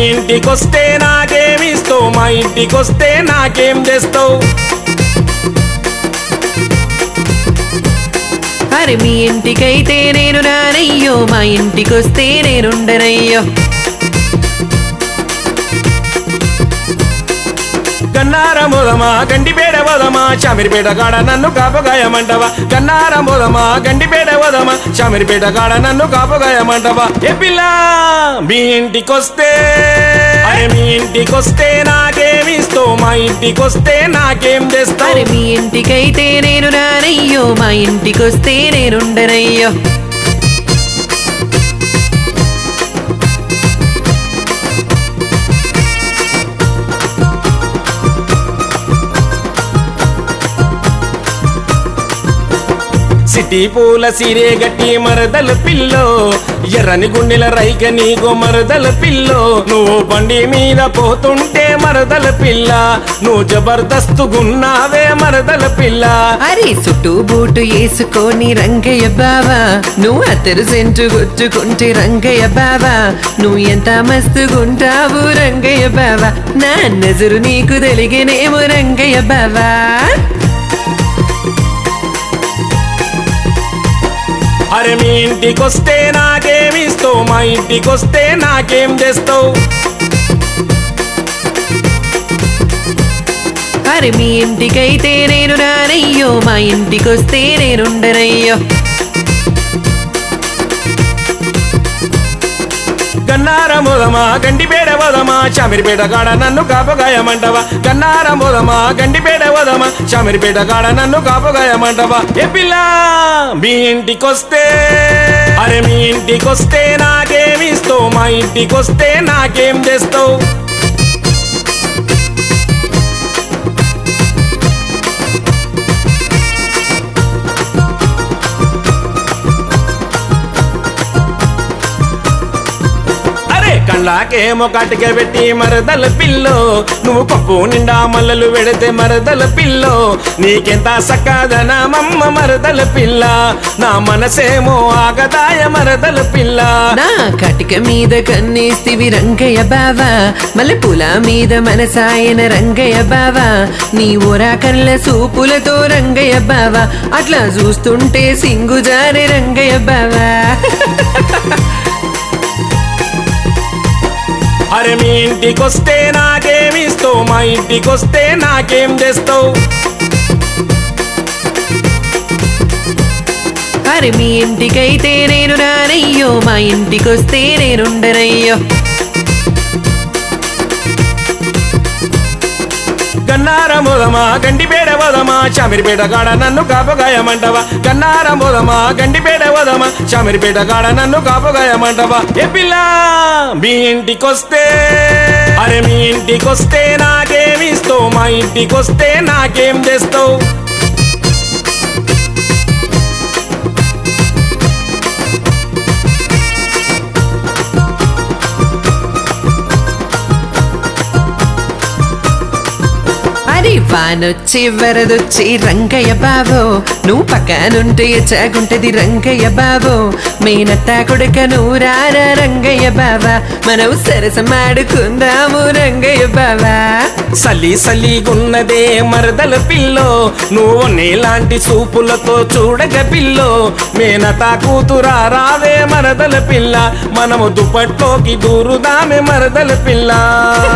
ఇంటికొస్తే నాకేమిస్తావు మా ఇంటికొస్తే నాకేం చేస్తావు అరే మీ ఇంటికైతే నేను రానయ్యో మా ఇంటికొస్తే నేనుండనయ్యో కన్నార మొదమా గండిపేట వదమా చామిరిపేట కాడ నన్ను కాపగాయమంటవా కన్నార మొదమా గండిపేట వదమా చామిరిపేట కాడ నన్ను కాపగాయమంటవా ఏ పిల్ల మీ ఇంటికొస్తే అరే మీ ఇంటికొస్తే నాకేమిస్తావు మా ఇంటికొస్తే నాకేం చేస్తావు అరే మీ ఇంటికైతే నేను రానయ్యో మా ఇంటికొస్తే నేనుండనయ్యో సిటీ పూల సిరే గట్టి మరదల పిల్లో ఎర్రని గుండెల రైక నీకు మరదల పిల్లో నువ్వు బండి మీద పోతుంటే మరదల పిల్ల నువ్వు జబర్దస్తుగున్నావే మరదల పిల్ల అరే చుట్టూ బూటు వేసుకొని రంగయ్య బావా నువ్వు అత్తరు సెంటు గుచ్చుకుంటే రంగయ్య బావా నువ్వు ఎంత మస్తుగుంటావు రంగయ్య బావా నా నజరు నీకు తెలిగినేమో రంగయ్య బావా అరే మీ ఇంటికొస్తే నాకేమిస్తావు మా ఇంటికొస్తే నాకేం చేస్తావు అరే మీ ఇంటికైతే నేను రానయ్యో మా ఇంటికొస్తే నేనుండనయ్యో గన్నార మొదమా గండిపేట వదమా చామిరిపేట కాడ నన్ను కాపగాయమంటవా గన్నార మొదమా గండిపేట వదమా చామిరిపేట కాడ నన్ను కాపగాయమంటవా ఏ పిల్ల మీ ఇంటికొస్తే అరే మీ ఇంటికొస్తే నాకేమిస్తావు మా ఇంటికొస్తే నాకేం చేస్తావు అరే కళ్ళాకేమో కాటిక పెట్టి మరదల పిల్లో నువ్వు పప్పు నిండా మల్లలు వెడితే మరదల పిల్లో నీకెంత సక్కదన మమ్మ మరదల పిల్ల నా మనసేమో ఆగదాయ మరదల పిల్ల నా కటిక మీద కన్నేస్తివి రంగయ్య బావా మల్లెపూల మీద మనసాయన రంగయ్య బావా నీ ఊరా కళ్ళ సూపులతో రంగయ్య బావా అట్లా చూస్తుంటే సింగుజారే రంగయ్య బావా అరే మీ ఇంటికొస్తే నాకేమిస్తావు మా ఇంటికొస్తే నాకేం చేస్తావు అరే మీ ఇంటికైతే నేను రానయ్యో మా ఇంటికొస్తే నేనుండనయ్యో గన్నార మొదమా గండిపేట వదమా చామిరిపేట కాడ నన్ను కాపగాయమంటవా గన్నార మొదమా గండిపేట వదమా చామిరిపేట కాడ నన్ను కాపగాయమంటవా ఏ పిల్ల మీ ఇంటికొస్తే అరే మీ ఇంటికొస్తే నాకేమిస్తావు మా ఇంటికొస్తే నాకేం చేస్తావు అరే వానొచ్చి వరదొచ్చి రంగయ్య బావో నువ్వు పక్కనుంటే చాగుంటది రంగయ్య బావో మేనత్త కొడుక నువ్వు రారా రంగయ్య బావా మనం సరసమాడుకుందాము రంగయ్య బావా సలి సలిగున్నదే మరదల పిల్లో నువ్వు నీలాంటి సూపులతో చూడగ పిల్లో మేనత కూతురా రావే మరదల పిల్ల మనము దుప్పట్లోకి దూరుదామే మరదల పిల్ల